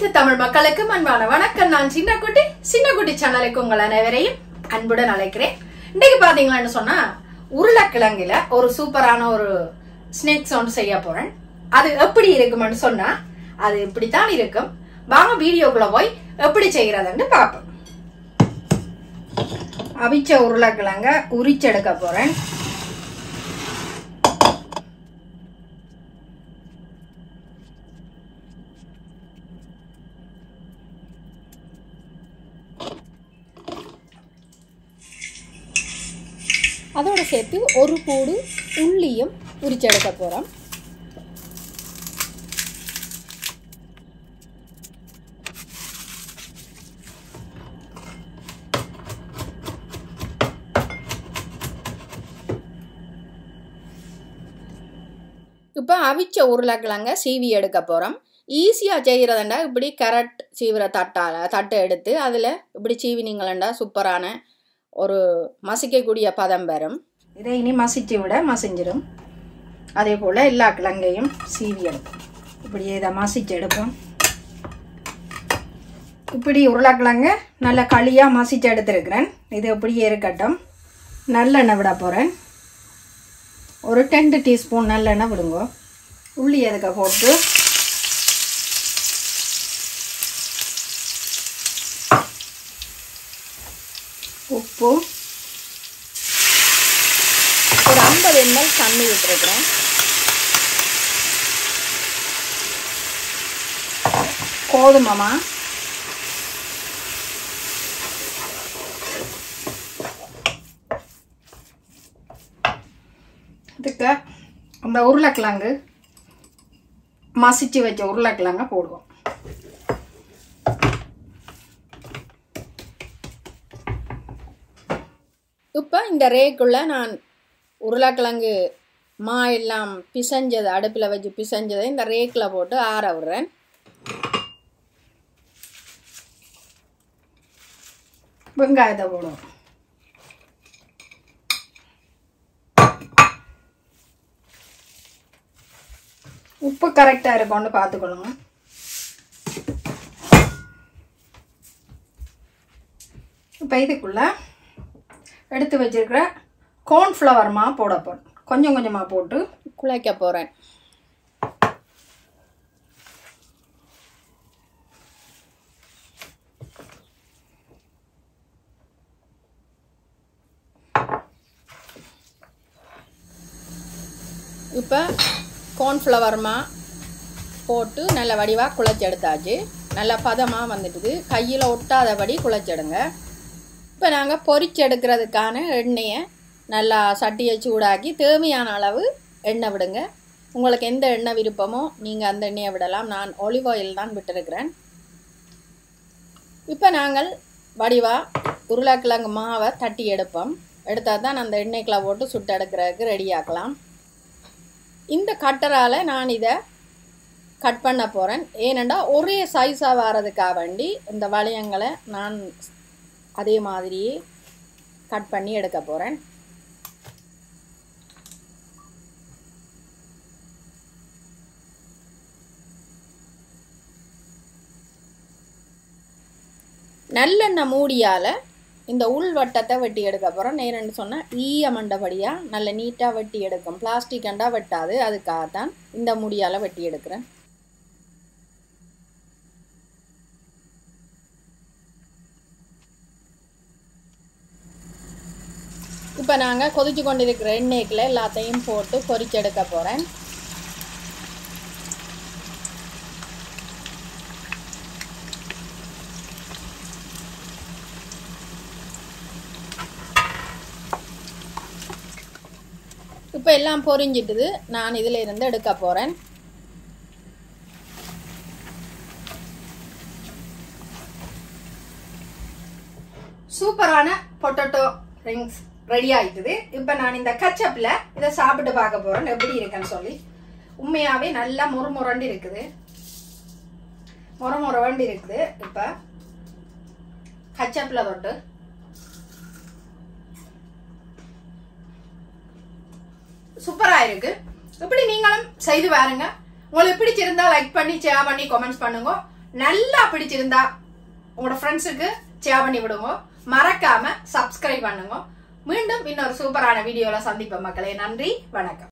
அனைத்து தமிழ் மக்களுக்கும் அன்பான வணக்கம் நான் சின்ன குட்டி சின்ன குட்டி சேனலுக்கு உங்கள் அனைவரையும் அன்புடன் அழைக்கிறேன் இன்னைக்கு பாத்தீங்களான்னு சொன்னா உருளைக்கிழங்குல ஒரு சூப்பரான ஒரு ஸ்நாக்ஸ் ஒன்று செய்ய போறேன் அது எப்படி இருக்கும்னு சொன்னா அது இப்படித்தான் இருக்கும் வாங்க வீடியோக்குள்ள போய் எப்படி செய்யறதுன்னு பார்ப்போம் அவிச்ச உருளைக்கிழங்க உரிச்செடுக்க போறேன் அதோட சேர்த்து ஒரு கூடு உள்ளியும் உரிச்செடுக்க போகிறோம் இப்போ அவிச்ச உருளைக்கிழங்க சீவி எடுக்க போகிறோம் ஈஸியாக செய்கிறதுண்டா இப்படி கரட் சீவிர தட்டால் தட்டை எடுத்து அதில் இப்படி சீவினீங்களண்டா சூப்பரான ஒரு மசிக்கக்கூடிய பதம் பெறும் இதை இனி மசிச்சு விட மசிஞ்சிடும் அதே போல் எல்லா கிழங்கையும் சீவி எடுப்போம் இப்படியே இதை மசிச்சு எடுப்போம் இப்படி உருளைக்கிழங்க நல்ல களியாக மசிச்சு எடுத்துருக்கிறேன் இது அப்படியே இருக்கட்டும் நல்லெண்ணெய் விட போகிறேன் ஒரு ரெண்டு டீஸ்பூன் நல்லெண்ணெய் விடுங்க உள்ளி எதுக்க போட்டு உப்பு ஒரு ஐம்பது எம்எல் தண்ணி விட்டுருக்குறேன் கோதுமமா இதுக்கு அந்த உருளைக்கிழங்கு மசிச்சு வச்ச உருளைக்கிழங்க போடுவோம் இப்போ இந்த ரேக்குள்ளே நான் உருளைக்கிழங்கு மா எல்லாம் பிசைஞ்சது அடுப்பில் வச்சு பிசைஞ்சதை இந்த ரேக்கில் போட்டு ஆற விடுறேன் வெங்காயத்தை போடுவோம் உப்பு கரெக்டாக இருக்கும்னு பார்த்துக்கொள்ளுங்க இப்போ இதுக்குள்ள எடுத்து வச்சிருக்கிற கார்ன்ஃப்ளவர் மா போட போகிறோம் கொஞ்சம் கொஞ்சமாக போட்டு குழைக்க போகிறேன் இப்போ கார்ன்ஃப்ளவர் மா போட்டு நல்ல வடிவாக குழைச்சி எடுத்தாச்சு நல்ல பதமாக வந்துட்டுது கையில் ஒட்டாதபடி குழைச்சிடுங்க இப்போ நாங்கள் பொரிச்செடுக்கிறதுக்கான எண்ணெயை நல்லா சட்டியை சூடாக்கி தேவையான அளவு எண்ணெய் விடுங்க உங்களுக்கு எந்த எண்ணெய் விருப்பமோ நீங்கள் அந்த எண்ணெயை விடலாம் நான் ஒலிவ் ஆயில் தான் விட்டுருக்கிறேன் இப்போ நாங்கள் வடிவாக உருளைக்கிழங்கு மாவை தட்டி எடுப்போம் எடுத்தால் தான் அந்த எண்ணெய்க்குள்ள போட்டு சுட்டு எடுக்கிறதுக்கு ரெடி ஆக்கலாம் இந்த கட்டரால் நான் இதை கட் பண்ண போகிறேன் ஏனெண்டா ஒரே சைஸாக வர்றதுக்காக வேண்டி இந்த வளையங்களை நான் அதே மாதிரியே கட் பண்ணி எடுக்க போகிறேன் நல்லெண்ணெய் மூடியால் இந்த உள் வட்டத்தை வெட்டி எடுக்க போகிறோம் நேரன்னு சொன்னால் ஈய மண்டபடியாக நல்ல நீட்டாக வெட்டி எடுக்கும் பிளாஸ்டிக் அண்டா வெட்டாது அதுக்காகத்தான் இந்த முடியால் வெட்டி எடுக்கிறேன் இப்போ நாங்கள் கொதிச்சு கொண்டிருக்கிற எண்ணெய்க்குள்ள எல்லாத்தையும் போட்டு பொரிச்செடுக்க போகிறேன் இப்போ எல்லாம் பொரிஞ்சிட்டுது நான் இதில் இருந்து எடுக்க போகிறேன் சூப்பரான பொட்டேட்டோ ரிங்ஸ் ரெடி ஆயிட்டுது இப்போ நான் இந்த கச்சப்பில் இதை சாப்பிட்டு பார்க்க போகிறேன் எப்படி இருக்குன்னு சொல்லி உண்மையாகவே நல்லா முறுமுரண்டு இருக்குது முறமுறவண்டு இருக்குது இப்போ கச்சப்பில் தொட்டு சூப்பரா இருக்கு இப்படி நீங்களும் செய்து பாருங்க உங்களுக்கு பிடிச்சிருந்தா லைக் பண்ணி ஷேர் பண்ணி கமெண்ட்ஸ் பண்ணுங்க நல்லா பிடிச்சிருந்தா உங்களோட ஃப்ரெண்ட்ஸுக்கு ஷேர் பண்ணி விடுங்க மறக்காம சப்ஸ்கிரைப் பண்ணுங்க மீண்டும் இன்னொரு சூப்பரான வீடியோல சந்திப்போம் மக்களே நன்றி வணக்கம்